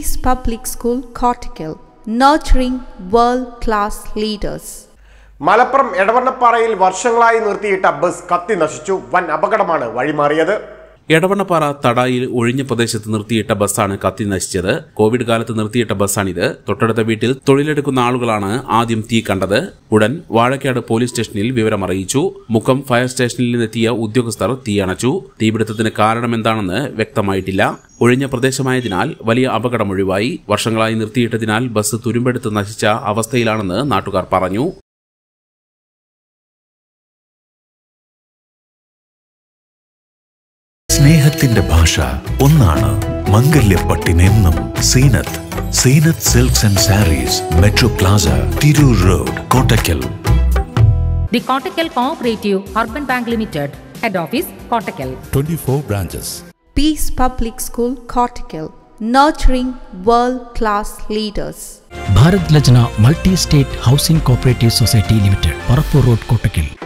Peace Public School, Cortical, nurturing world class leaders. Malappuram എടവണ്ണപ്പാറയിൽ വർഷങ്ങളായി നിർത്തിയിട്ട bus കത്തി നശിച്ചു വൻ അപകടമാണ് വഴിമാറിയത് എടവണ്ണപ്പാറ തടായിൽ ഒഴിഞ്ഞ പ്രദേശത്ത് നിർത്തിയിട്ട ബസ്സാണ് കത്തി നശിച്ചത് കോവിഡ് കാലത്ത് നിർത്തിയിട്ട ബസ്സാണിത് തൊട്ടടുത്ത വീട്ടിൽ തൊഴിലെടുക്കുന്ന ആളുകളാണ് ആദ്യം തീ കണ്ടത് ഉടൻ വാഴക്കാട് പോലീസ് സ്റ്റേഷനിൽ വിവരം അറിയിച്ചു മുക്കം ഫയർ സ്റ്റേഷനിൽ നിന്നെത്തിയ ഉദ്യോഗസ്ഥർ തീയണച്ചു തീപിടുത്തത്തിന് കാരണമെന്താണെന്ന് വ്യക്തമായിട്ടില്ല ഒഴിഞ്ഞ പ്രദേശമായതിനാൽ വലിയ അപകടം ഒഴിവായി വർഷങ്ങളായി നിർത്തിയിട്ടതിനാൽ ബസ് തുരുമ്പെടുത്ത് നശിച്ച അവസ്ഥയിലാണെന്ന് നാട്ടുകാർ പറഞ്ഞു സ്നേഹത്തിന്റെ ഭാഷ ഒന്നാണ് മംഗല്യപ്പട്ടിനെന്നും Zeenath Zeenath silks and sarees metro plaza Tirur road Kottakkal The Kottakkal Cooperative Urban Bank Limited, Head Office, Kottakkal. 24 branches. Peace Public School, Cortical, nurturing world class leaders. Bharat Lajna multi state housing cooperative society limited Parappur road Kottakkal